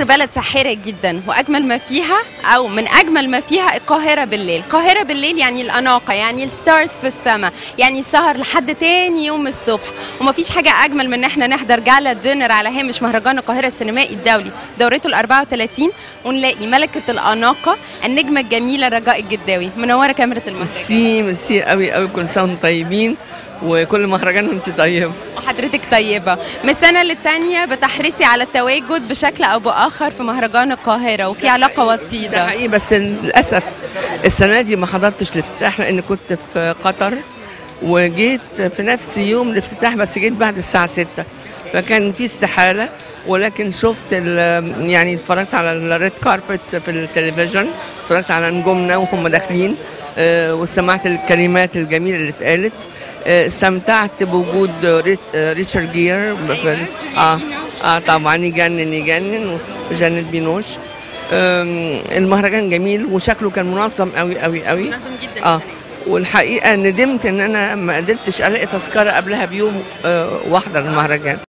مصر بلد ساحرة جدا وأجمل ما فيها أو من أجمل ما فيها القاهرة بالليل القاهرة بالليل يعني الأناقة يعني الستارز في السماء يعني السهر لحد تاني يوم الصبح ومفيش حاجة أجمل من إن احنا نحضر جالا دينر على هامش مهرجان القاهرة السينمائي الدولي دورته ال 34 ونلاقي ملكة الأناقة النجمة الجميلة رجاء الجداوي منورة كاميرا المهرجان ميرسي ميرسي قوي قوي كل سنه وانتم طيبين وكل مهرجان وانت طيبه وحضرتك طيبة من السنة للتانية بتحرصي على التواجد بشكل أو بآخر في مهرجان القاهرة وفي علاقة ده وطيدة حقيقي بس للاسف السنه دي ما حضرتش الافتتاح لان كنت في قطر وجيت في نفس يوم الافتتاح بس جيت بعد الساعه 6 فكان في استحاله ولكن شفت ال- يعني اتفرجت على الريد كاربت في التلفزيون اتفرجت على نجومنا وهم داخلين آه، وسمعت الكلمات الجميله اللي اتقالت آه، استمتعت بوجود ريت- آه، ريتشارد جير في- اه اه طبعا يجنن يجنن وجنة بينوش آم، المهرجان جميل وشكله كان منظم قوي قوي قوي منظم جدا اه السنة دي. والحقيقه ندمت ان انا ما قدرتش الاقي تذكره قبلها بيوم آه واحضر المهرجان